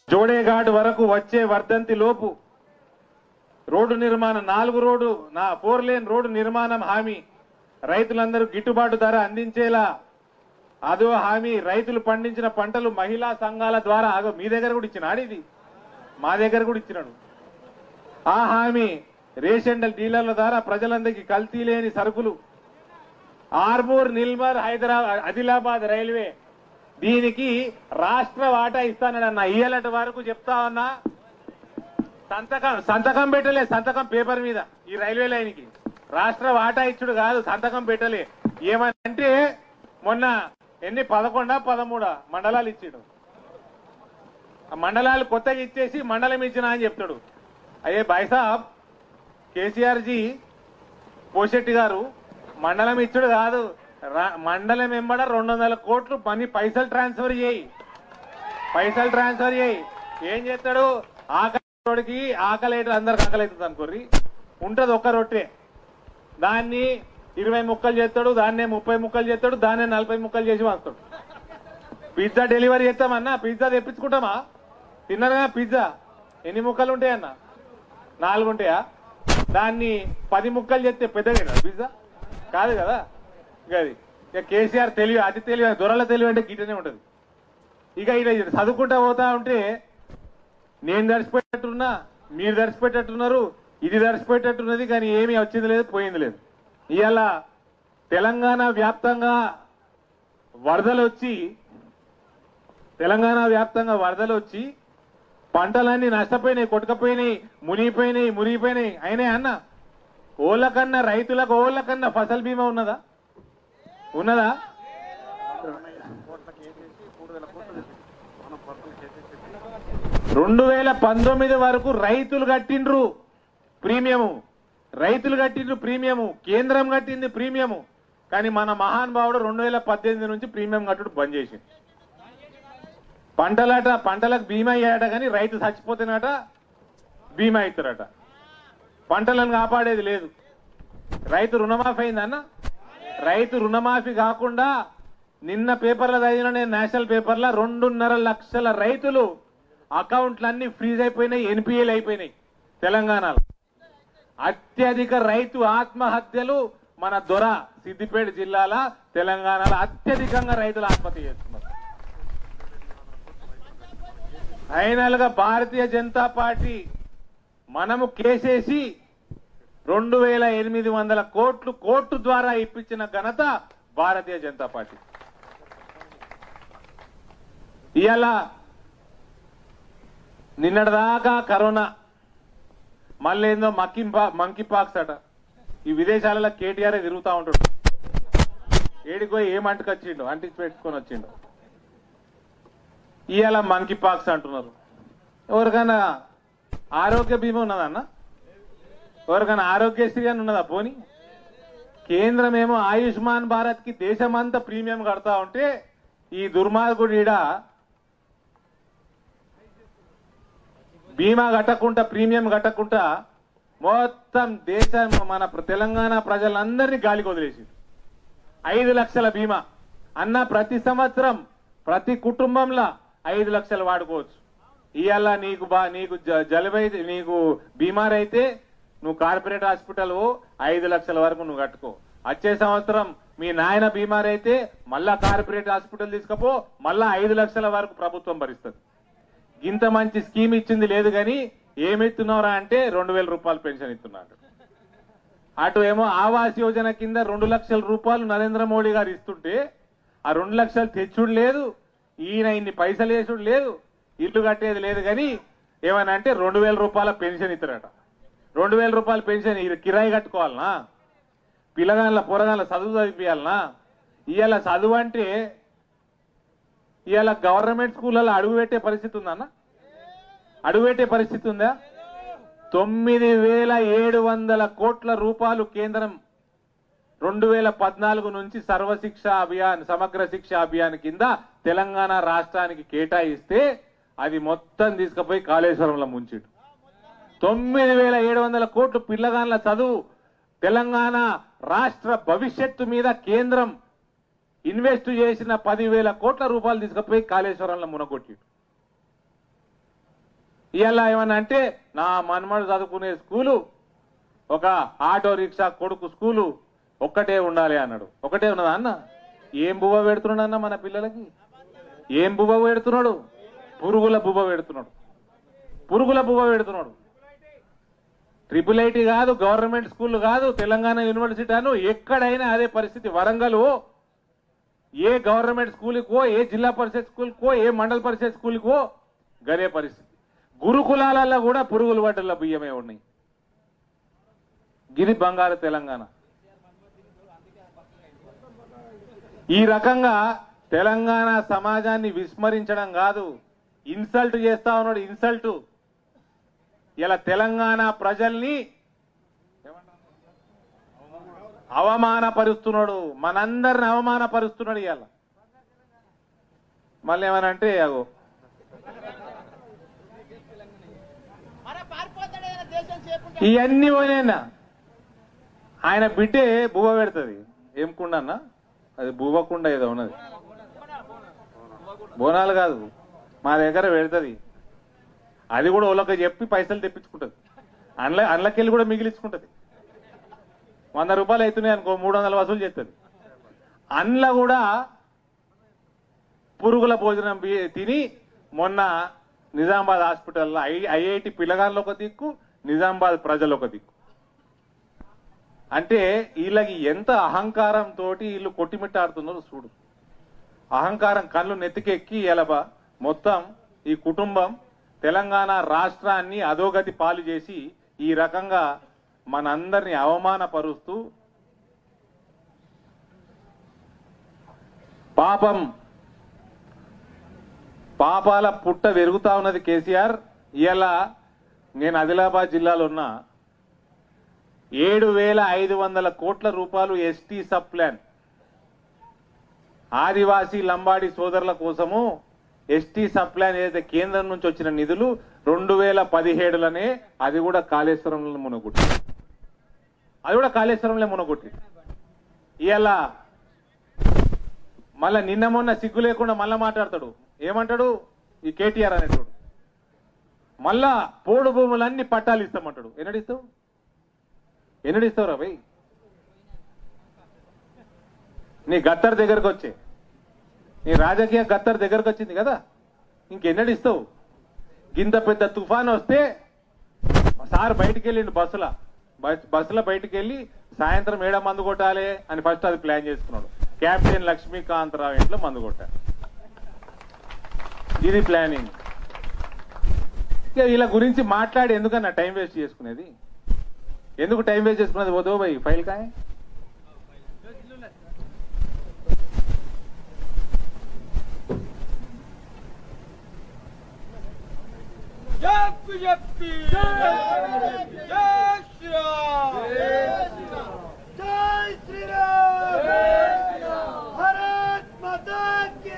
జోడేఘాట్ వరకు వచ్చే వర్ధంతి లోపు రోడ్డు నిర్మాణం నాలుగు రోడ్డు నా ఫోర్ లేన్ రోడ్డు నిర్మాణం హామీ రైతులందరూ గిట్టుబాటు ధర అందించేలా అదో హామీ రైతులు పండించిన పంటలు మహిళా సంఘాల ద్వారా అగో మీ దగ్గర కూడా ఇచ్చినాడు ఇది మా దగ్గర కూడా ఇచ్చినాడు ఆ హామీ రేషన్ డీలర్ల ద్వారా ప్రజలందరికీ కల్తీ లేని సరుకులు ఆర్మూర్ నిల్మర్ హైదరాబాద్ ఆదిలాబాద్ రైల్వే దీనికి రాష్ట్ర వాటా ఇస్తానన్న ఇయ్యాలటి వరకు చెప్తా ఉన్నా సంతకం సంతకం పెట్టలే సంతకం పేపర్ మీద ఈ రైల్వే లైన్కి రాష్ట్ర వాటా ఇచ్చుడు కాదు సంతకం పెట్టలే ఏమని అంటే మొన్న ఎన్ని పదకొండా పదమూడా మండలాలు ఇచ్చాడు ఆ మండలాలు కొత్తగా ఇచ్చేసి మండలం ఇచ్చిన అని చెప్తాడు అయ్యే భాయ్ సాబ్ కేసీఆర్ జీ పోషెట్టి గారు మండలం ఇచ్చుడు కాదు రా- మండలం ఎంబడ రెండు వందల కోట్లు పని పైసలు ట్రాన్స్ఫర్ చేయి పైసలు ట్రాన్స్ఫర్ చేయి ఏం చేస్తాడు ఆకలికి ఆకలి అయితే అందరికి ఆకలి అవుతుంది అనుకోర్రి ఉంటది ఒక్క రొట్టె దాన్ని ఇరవై ముక్కలు చేస్తాడు దాన్నే ముప్పై ముక్కలు చేస్తాడు దాన్నే నలభై ముక్కలు చేసి వస్తాడు పిజ్జా డెలివరీ చేస్తామన్నా పిజ్జా తెప్పించుకుంటామా తిన్నారుగా పిజ్జా ఎన్ని ముక్కలు ఉంటాయన్నా నాలుగు ఉంటాయా దాన్ని పది ముక్కలు చేస్తే పెద్దగా పిజ్జా కాదు కదా ఇక అది ఇక కేసీఆర్ తెలివి అతి తెలివి దొరల తెలివి అంటే గిట్టనే ఉంటది ఇక ఇలా చదువుకుంటా పోతా ఉంటే నేను దర్శపెట్టట్టున్నా మీరు దర్శపెట్టట్టున్నారు ఇది దర్శపెట్టట్టున్నది కానీ ఏమీ వచ్చింది లేదు పోయింది లేదు ఇవాళ తెలంగాణ వ్యాప్తంగా వరదలు వచ్చి తెలంగాణ వ్యాప్తంగా వరదలు వచ్చి పంటలన్నీ నష్టపోయినాయి కొట్టుకపోయినాయి మునిగిపోయినాయి మునిగిపోయినాయి అయినాయి అన్న ఓళ్ళకన్నా రైతులకు ఓళ్ళకన్నా ఫసల్ బీమా ఉన్నదా ఉన్నదా రెండు వేల పంతొమ్మిది వరకు రైతులు కట్టిండ్రు ప్రీమియము రైతులు కట్టిండ్రు ప్రీమియము కేంద్రం కట్టింది ప్రీమియము కానీ మన మహానుభావుడు రెండు వేల పద్దెనిమిది నుంచి ప్రీమియం కట్టుడు బంద్ చేసింది పంటలట పంటలకు బీమా అయ్యాట కానీ రైతు చచ్చిపోతేనట బీమా ఇస్తారట పంటలను కాపాడేది లేదు రైతు రుణమాఫీ అయిందన్న రైతు రుణమాఫీ కాకుండా నిన్న పేపర్లో చదివిన నేను నేషనల్ పేపర్లో రెండున్నర లక్షల రైతులు అకౌంట్లన్నీ ఫ్రీజ్ అయిపోయినాయి ఎన్పిఏలు అయిపోయినాయి తెలంగాణలో అత్యధిక రైతు ఆత్మహత్యలు మన దొర సిద్దిపేట జిల్లాల తెలంగాణలో అత్యధికంగా రైతులు ఆత్మహత్య చేస్తున్నారు ఫైనల్ గా భారతీయ జనతా పార్టీ మనము కేసేసి రెండు వేల ఎనిమిది వందల కోట్లు కోర్టు ద్వారా ఇప్పించిన ఘనత భారతీయ జనతా పార్టీ ఇవాళ నిన్నటిదాకా కరోనా మళ్ళీ ఏందో మక్కింపా మంకీ పాక్స్ అట ఈ విదేశాలలో కేటీఆర్ తిరుగుతా ఉంటాడు ఏడికి పోయి ఏం అంటుకొచ్చిండు అంటించి పెట్టుకొని వచ్చిండు ఇవాళ మంకీ పాక్స్ అంటున్నారు ఎవరికైనా ఆరోగ్య బీమా ఉన్నదన్న ఎవరికైనా ఆరోగ్యశ్రీ అని ఉన్నదా పోని కేంద్రం ఏమో ఆయుష్మాన్ భారత్ కి దేశమంతా ప్రీమియం కడతా ఉంటే ఈ దుర్మార్గుడు ఈడ బీమా కట్టకుండా ప్రీమియం కట్టకుండా మొత్తం దేశం మన ప్ర- తెలంగాణ ప్రజలందరినీ గాలికి వదిలేసి ఐదు లక్షల బీమా అన్న ప్రతి సంవత్సరం ప్రతి కుటుంబంలో ఐదు లక్షలు వాడుకోవచ్చు ఇవాళ నీకు బా నీకు జ- జలుబై నీకు బీమార్ అయితే నువ్వు కార్పొరేట్ హాస్పిటల్ పో, ఐదు లక్షల వరకు నువ్వు కట్టుకో వచ్చే సంవత్సరం మీ నాయన బీమార్ అయితే మళ్ళా కార్పొరేట్ హాస్పిటల్ తీసుకపో మళ్ళా ఐదు లక్షల వరకు ప్రభుత్వం భరిస్తుంది ఇంత మంచి స్కీమ్ ఇచ్చింది లేదు కానీ ఏమిస్తున్నారా అంటే రెండు వేల రూపాయలు పెన్షన్ ఇస్తున్నాడు అటు ఏమో ఆవాస్ యోజన కింద రెండు లక్షల రూపాయలు నరేంద్ర మోడీ గారు ఇస్తుంటే ఆ రెండు లక్షలు తెచ్చుడు లేదు ఈయన ఇన్ని పైసలు వేసుడు లేదు ఇల్లు కట్టేది లేదు కానీ ఏమని అంటే రెండు వేల రూపాయల పెన్షన్ ఇస్తారట రెండు వేల రూపాయల పెన్షన్ ఇది కిరాయి కట్టుకోవాలనా పిల్లగాళ్ళ పొరగాళ్ళ చదువు చదివియాలనా ఇవాళ చదువు అంటే ఇవాళ గవర్నమెంట్ స్కూళ్ళలో అడుగు పెట్టే పరిస్థితి ఉందన్న అడుగు పెట్టే పరిస్థితి ఉందా తొమ్మిది వేల ఏడు వందల కోట్ల రూపాయలు కేంద్రం రెండు వేల పద్నాలుగు నుంచి సర్వశిక్ష అభియాన్ సమగ్ర శిక్ష అభియాన్ కింద తెలంగాణ రాష్ట్రానికి కేటాయిస్తే అది మొత్తం తీసుకుపోయి కాళేశ్వరంలో ముంచిడు తొమ్మిది వేల ఏడు వందల కోట్లు పిల్లగాన్ల చదువు తెలంగాణ రాష్ట్ర భవిష్యత్తు మీద కేంద్రం ఇన్వెస్ట్ చేసిన పదివేల కోట్ల రూపాయలు తీసుకుపోయి కాళేశ్వరంలో మునగొట్టిడు ఇవాళ ఏమన్నా అంటే నా మనమడు చదువుకునే స్కూలు ఒక ఆటో రిక్షా కొడుకు స్కూలు ఒక్కటే ఉండాలి అన్నాడు ఒకటే ఉన్నదా అన్న ఏం బువ్వ పెడుతున్నాడు అన్న మన పిల్లలకి ఏం బువ్వ పెడుతున్నాడు పురుగుల బువ్వ పెడుతున్నాడు పురుగుల బువ్వ పెడుతున్నాడు ట్రిపుల్ ఐటీ కాదు గవర్నమెంట్ స్కూల్ కాదు తెలంగాణ యూనివర్సిటీ అను ఎక్కడైనా అదే పరిస్థితి వరంగల్ ఏ గవర్నమెంట్ స్కూల్కి పో ఏ జిల్లా పరిషత్ స్కూల్కి పో ఏ మండల పరిషత్ స్కూల్కి పో గదే పరిస్థితి గురుకులాలలో కూడా పురుగులు పడ్డల బియ్యమే ఉన్నాయి గిది బంగారు తెలంగాణ ఈ రకంగా తెలంగాణ సమాజాన్ని విస్మరించడం కాదు ఇన్సల్ట్ చేస్తా ఉన్నాడు ఇన్సల్ట్ ఇలా తెలంగాణ ప్రజల్ని అవమానపరుస్తున్నాడు మనందరిని అవమానపరుస్తున్నాడు ఇవాళ మళ్ళీ ఏమనంటే అగో మన పారిపోతాడు ఏదైనా దేశం చేపట్టే ఇవన్నీ పోయినా ఆయన బిడ్డే బువ్వ పెడుతుంది ఏం కుండ అన్న అది బువ్వ కుండ ఏదో ఉన్నది బోనాలు కాదు మా దగ్గర పెడుతుంది అది కూడా వాళ్ళకి చెప్పి పైసలు తెప్పించుకుంటది అందులో అందులోకెళ్ళి కూడా మిగిలించుకుంటది వంద రూపాయలు అవుతున్నాయి అనుకో మూడు వందలు వసూలు చేస్తుంది అందులో కూడా పురుగుల భోజనం బి- తిని మొన్న నిజామాబాద్ హాస్పిటల్లో ఐ ఐఐటి పిల్లగాళ్ళు ఒక దిక్కు నిజామాబాద్ ప్రజలు ఒక దిక్కు అంటే వీళ్ళకి ఎంత అహంకారం తోటి వీళ్ళు కొట్టిమిట్టాడుతున్నారో చూడు అహంకారం కళ్ళు నెత్తికెక్కి ఎలబ మొత్తం ఈ కుటుంబం తెలంగాణ రాష్ట్రాన్ని అధోగతి పాలు చేసి ఈ రకంగా మనందరిని అవమానపరుస్తూ పాపం పాపాల పుట్ట వెరుగుతా ఉన్నది కేసీఆర్ ఇలా నేను ఆదిలాబాద్ జిల్లాలో ఉన్నా ఏడు వేల ఐదు వందల కోట్ల రూపాయలు ST sub plan Adivasi Lambadi సోదరుల కోసము ఎస్టీ సబ్ ప్లాన్ ఏదైతే కేంద్రం నుంచి వచ్చిన నిధులు రెండు వేల పదిహేడులనే అది కూడా కాళేశ్వరంలో మునగొట్టి అది కూడా కాళేశ్వరంలో మునగొట్టి ఇలా మళ్ళా నిన్న మొన్న సిగ్గు లేకుండా మళ్ళా మాట్లాడతాడు ఏమంటాడు ఈ కేటీఆర్ అనేటోడు మళ్ళా పోడు భూములన్నీ పట్టాలు ఇస్తామంటాడు ఎన్నడిస్తావు ఎన్నడిస్తావురా భయ్ నీ గత్తర్ దగ్గరకు వచ్చే నీ రాజకీయ గత్తర్ దగ్గరకు వచ్చింది కదా ఇంకెన్నడిస్తావు గింత పెద్ద తుఫాన్ వస్తే సార్ బయటికి వెళ్ళిండు బస్సుల బస్ బస్సులో బయటికి వెళ్ళి సాయంత్రం ఏడ మందు కొట్టాలి అని ఫస్ట్ అది ప్లాన్ చేసుకున్నాడు కెప్టెన్ లక్ష్మీకాంతరావు ఇంట్లో మందు కొట్టాడు ఇది ప్లానింగ్ ఇక వీళ్ళ గురించి మాట్లాడి ఎందుకన్నా టైం వేస్ట్ చేసుకునేది ఎందుకు టైం వేస్ట్ చేసుకునేది వదో బై ఫైల్ కాయ చెప్పి చెప్పి జై శ్రీరామ్ జై శ్రీరామ్ భారత్ మాతా కి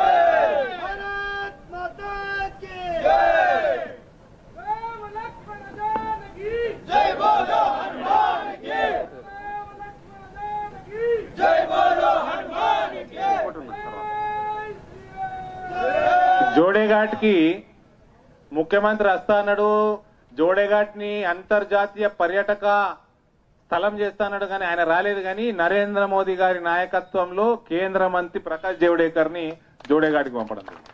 భారత్ మాతా కి రామ లక్ష్మణ జానకి జై బోలో హనుమాన్ కి రామ లక్ష్మణ జానకి జై బోలో హనుమాన్ కి జై శ్రీరామ్ జోడేఘాట్ కి ముఖ్యమంత్రి వస్తా అన్నాడు జోడేఘాట్ ని అంతర్జాతీయ పర్యాటక స్థలం చేస్తా అన్నాడు కానీ ఆయన రాలేదు కానీ నరేంద్ర మోదీ గారి నాయకత్వంలో కేంద్ర మంత్రి ప్రకాష్ జవడేకర్ ని జోడేఘాట్కి పంపడం జరిగింది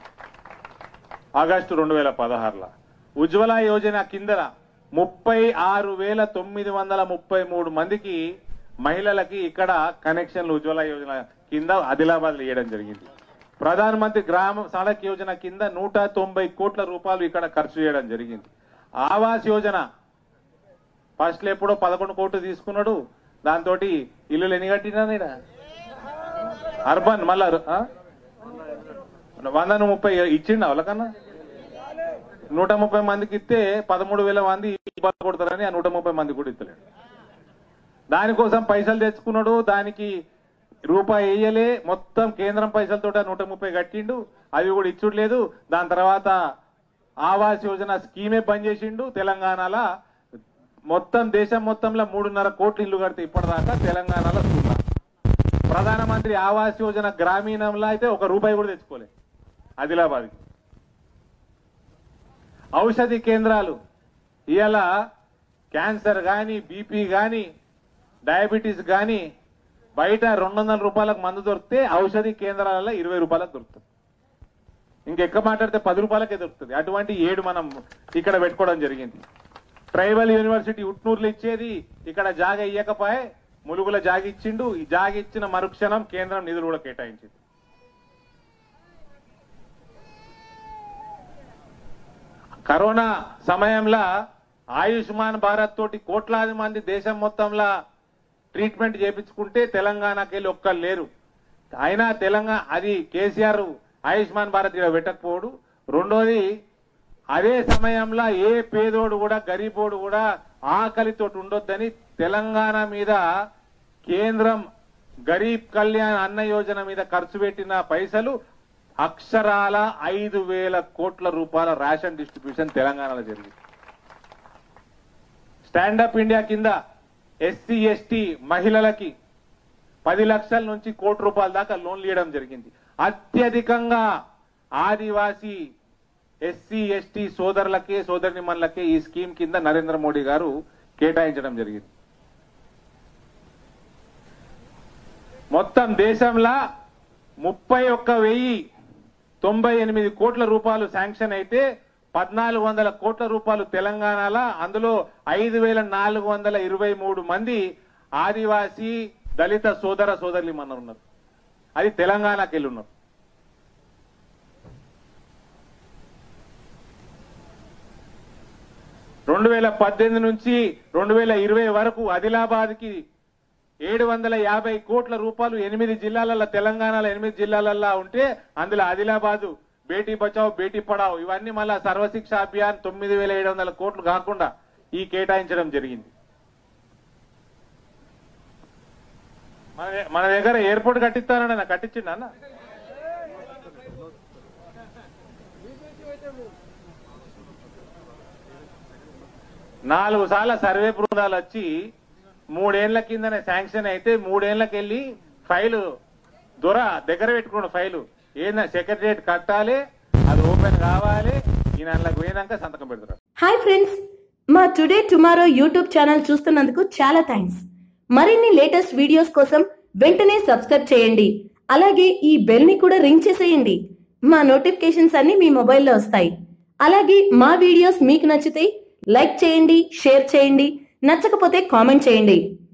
ఆగస్టు రెండు వేల పదహారులో ఉజ్వల యోజన కింద ముప్పై ఆరు వేల తొమ్మిది వందల ముప్పై మూడు మందికి మహిళలకి ఇక్కడ కనెక్షన్లు ఉజ్వల యోజన కింద ఆదిలాబాద్ ఇవ్వడం జరిగింది ప్రధాన మంత్రి గ్రామ సడక్ యోజన కింద నూట తొంభై కోట్ల రూపాయలు ఇక్కడ ఖర్చు చేయడం జరిగింది ఆవాస్ యోజన ఫస్ట్ లో ఎప్పుడో పదకొండు కోట్లు తీసుకున్నాడు దాంతో ఇల్లులు ఎన్ని కట్టినా ఈడ? అర్బన్ మళ్ళా ఆ? వందను ముప్పై ఇచ్చిండు వాళ్ళకన్నా నూట ముప్పై మందికి ఇస్తే పదమూడు వేల మంది ఇబ్బంది కొడతారని ఆ నూట ముప్పై మంది కూడా ఇస్తలేడు దానికోసం పైసలు తెచ్చుకున్నాడు దానికి రూపాయి వేయలే మొత్తం కేంద్రం పైసలతో నూట ముప్పై కట్టిండు అవి కూడా ఇచ్చుడు లేదు దాని తర్వాత ఆవాస్ యోజన స్కీమే బంద్ చేసిండు తెలంగాణలో మొత్తం దేశం మొత్తంలో మూడున్నర కోట్లు ఇల్లు కడితే ఇప్పటిదాకా తెలంగాణలో సున్నా ప్రధానమంత్రి ఆవాస్ యోజన గ్రామీణంలో అయితే ఒక రూపాయి కూడా తెచ్చుకోలే ఆదిలాబాద్కి ఔషధి కేంద్రాలు ఇవాళ క్యాన్సర్ కానీ బీపీ కానీ డయాబెటీస్ కానీ బయట రెండు వందల రూపాయలకు మందు దొరికితే ఔషధి కేంద్రాలలో ఇరవై రూపాయలకు దొరుకుతుంది ఇంకెక్క మాట్లాడితే పది రూపాయలకే దొరుకుతుంది అటువంటి ఏడు మనం ఇక్కడ పెట్టుకోవడం జరిగింది ట్రైబల్ యూనివర్సిటీ ఉట్నూరులో ఇచ్చేది ఇక్కడ జాగ ఇయ్యకపోయే ములుగుల జాగ ఇచ్చిండు ఈ జాగ ఇచ్చిన మరుక్షణం కేంద్రం నిధులు కూడా కేటాయించింది కరోనా సమయంలో ఆయుష్మాన్ భారత్ తోటి కోట్లాది మంది దేశం మొత్తంలో ట్రీట్మెంట్ చేపించుకుంటే తెలంగాణకి వెళ్ళి ఒక్కరు లేరు అయినా తెలంగాణ అది కేసీఆర్ ఆయుష్మాన్ భారత్ ఇక్కడ పెట్టకపోవడు రెండోది అదే సమయంలో ఏ పేదోడు కూడా గరీబోడు కూడా ఆకలితో ఉండొద్దని తెలంగాణ మీద కేంద్రం గరీబ్ కళ్యాణ్ అన్న యోజన మీద ఖర్చు పెట్టిన పైసలు అక్షరాల ఐదు వేల కోట్ల రూపాయల రేషన్ డిస్ట్రిబ్యూషన్ తెలంగాణలో జరిగింది స్టాండప్ ఇండియా కింద ఎస్సీ ఎస్టీ మహిళలకి పది లక్షల నుంచి కోటి రూపాయల దాకా లోన్లు ఇవ్వడం జరిగింది అత్యధికంగా ఆదివాసీ ఎస్సీ ఎస్టీ సోదరులకే సోదరిమణులకే ఈ స్కీమ్ కింద నరేంద్ర మోడీ గారు కేటాయించడం జరిగింది మొత్తం దేశంలో ముప్పై ఒక్క వెయ్యి తొంభై ఎనిమిది కోట్ల రూపాయలు శాంక్షన్ అయితే పద్నాలుగు వందల కోట్ల రూపాయలు తెలంగాణలో అందులో ఐదు వేల నాలుగు వందల ఇరవై మూడు మంది ఆదివాసీ దళిత సోదర సోదరులు మన ఉన్నారు అది తెలంగాణకి వెళ్ళి ఉన్నారు రెండు వేల పద్దెనిమిది నుంచి రెండు వేల ఇరవై వరకు ఆదిలాబాద్ కి ఏడు వందల యాభై కోట్ల రూపాయలు ఎనిమిది జిల్లాలలో తెలంగాణలో ఎనిమిది జిల్లాలలో ఉంటే అందులో ఆదిలాబాదు బేటీ బచావ్ బేటీ పడావ్ ఇవన్నీ మళ్ళా సర్వశిక్ష అభియాన్ తొమ్మిది వేల ఏడు వందల కోట్లు కాకుండా ఈ కేటాయించడం జరిగింది మన మన దగ్గర ఎయిర్పోర్ట్ కట్టిస్తానన్న కట్టించిండ అన్న నాలుగు సార్ల సర్వే బృందాలు వచ్చి మూడేళ్ల కిందనే శాంక్షన్ అయితే మూడేళ్లకి వెళ్ళి ఫైలు దొర దగ్గర పెట్టుకున్న ఫైలు ఏందా సెక్రటరియట్ కట్టాలి అది ఓపెన్ కావాలి ఈ నెలలకు పోయినాక సంతకం పెడతారు హాయ్ ఫ్రెండ్స్ మా టుడే టుమారో యూట్యూబ్ ఛానల్ చూస్తున్నందుకు చాలా థ్యాంక్స్ మరిన్ని లేటెస్ట్ వీడియోస్ కోసం వెంటనే సబ్స్క్రైబ్ చేయండి అలాగే ఈ బెల్ ని కూడా రింగ్ చేసేయండి మా నోటిఫికేషన్స్ అన్ని మీ మొబైల్లో వస్తాయి అలాగే మా వీడియోస్ మీకు నచ్చితే లైక్ చేయండి షేర్ చేయండి నచ్చకపోతే కామెంట్ చేయండి